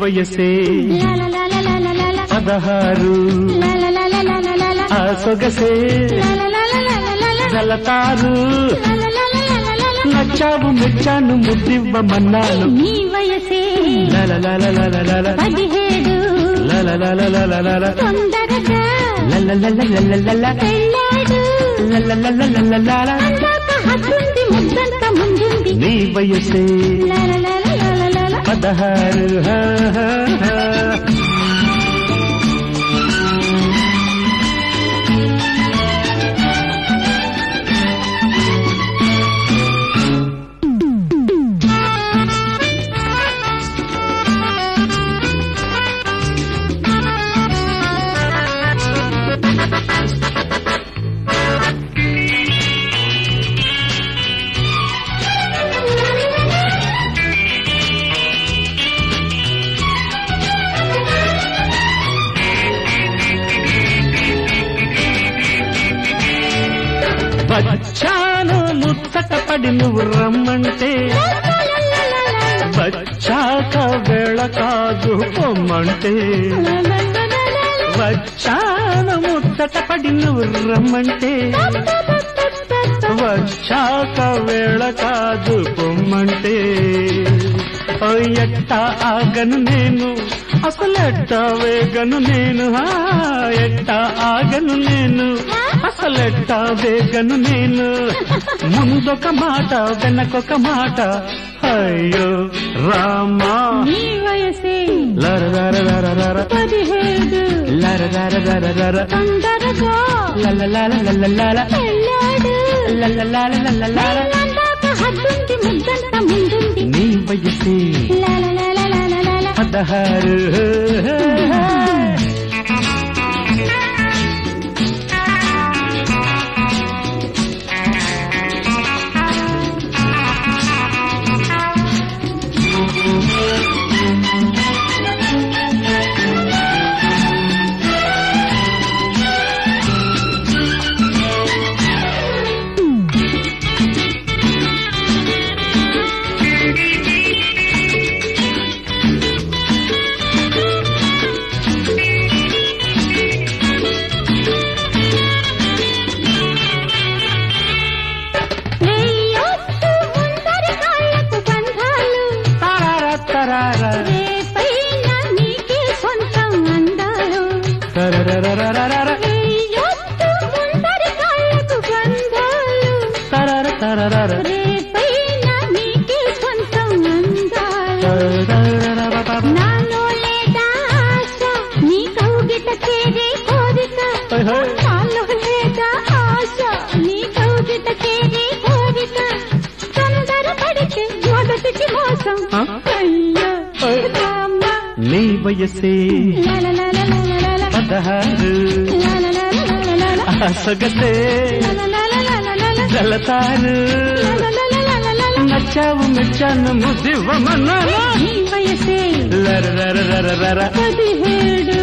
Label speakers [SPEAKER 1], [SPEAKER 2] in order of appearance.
[SPEAKER 1] వయసే
[SPEAKER 2] లలలలలలలల.
[SPEAKER 1] పదహారు
[SPEAKER 2] లలలలలలలల.
[SPEAKER 1] ఆ సొగసే
[SPEAKER 2] లలలలలలలల.
[SPEAKER 1] జలతారు
[SPEAKER 2] లలలలలలలల.
[SPEAKER 1] నచ్చావు మెచ్చాను ముద్దివ్వమన్నాను
[SPEAKER 2] నీ వయసే
[SPEAKER 1] లలలలలలలల
[SPEAKER 2] పదిహేడు
[SPEAKER 1] లలలలలలలల
[SPEAKER 2] తొందరగా
[SPEAKER 1] లలలలలలలల
[SPEAKER 2] పెళ్ళాడు
[SPEAKER 1] లలలలలలలల
[SPEAKER 2] అందాక హద్దుంది ముద్దంత ముందుంది
[SPEAKER 1] నీ వయసే
[SPEAKER 2] లలలలలలలల.
[SPEAKER 1] పదహారు హా, హా, హా. వచ్చాను ముచ్చట పడి నువ్వు రమ్మంటే వచ్చాక వేళ కాదు పొమ్మంటే వచ్చాను ముచ్చట పడి నువ్వు రమ్మంటే వచ్చాక వేళ కాదు పొమ్మంటే ఓ ఎట్ట ఆగను నేను అసలెట్ట వేగను నేను హా, ఎట్ట ఆగను నేను అసలెట్ట వేగను నేను ముందొక మాట వెనకొక మాట అయ్యో రామా
[SPEAKER 2] నీ వయసే
[SPEAKER 1] లర లర లర లర
[SPEAKER 2] పదిహేడు
[SPEAKER 1] లర లర లర లర
[SPEAKER 2] తొందరగా
[SPEAKER 1] లల లల లల లల
[SPEAKER 2] పెళ్ళాడు
[SPEAKER 1] లల లల లల లల
[SPEAKER 2] అందాక హద్దుంది ముద్దంత ముందుంది
[SPEAKER 1] నీ వయసే
[SPEAKER 2] లలలలలలల.
[SPEAKER 1] పదహారు
[SPEAKER 2] వెయ్యొత్తు ముందరి కాళ్ళకు బంధాలు
[SPEAKER 1] తరార తరార
[SPEAKER 2] రేపైనా నీకే సొంతం అందాలు
[SPEAKER 1] తరరరరరరర
[SPEAKER 2] వెయ్యొత్తు ముందరి కాళ్ళకు బంధాలు
[SPEAKER 1] తరర తరరర
[SPEAKER 2] రేపైనా నీకే సొంతం అందాలు
[SPEAKER 1] తరరరరరరర.
[SPEAKER 2] నాలో లేదా ఆశ నీ కౌగిట చేరే కోరిక
[SPEAKER 1] హోయ్ హోయ్.
[SPEAKER 2] నాలో లేదా ఆశ నీ కౌగిట చేరే కోరిక తొందర పడితే మొదటికి మోసం
[SPEAKER 1] ఆ?
[SPEAKER 2] అయ్యో
[SPEAKER 1] ఓయ్.
[SPEAKER 2] రామ
[SPEAKER 1] నీ వయసే
[SPEAKER 2] లలలలలలల.
[SPEAKER 1] పదహారు
[SPEAKER 2] లలలలలలల.
[SPEAKER 1] ఆ సొగసే
[SPEAKER 2] లలలలలలల.
[SPEAKER 1] జలతారు
[SPEAKER 2] లలలలలలల.
[SPEAKER 1] నచ్చావు మెచ్చాను ముద్దివ్వమన్నాను
[SPEAKER 2] నీ వయసే
[SPEAKER 1] లరరరరరర
[SPEAKER 2] పదిహేడు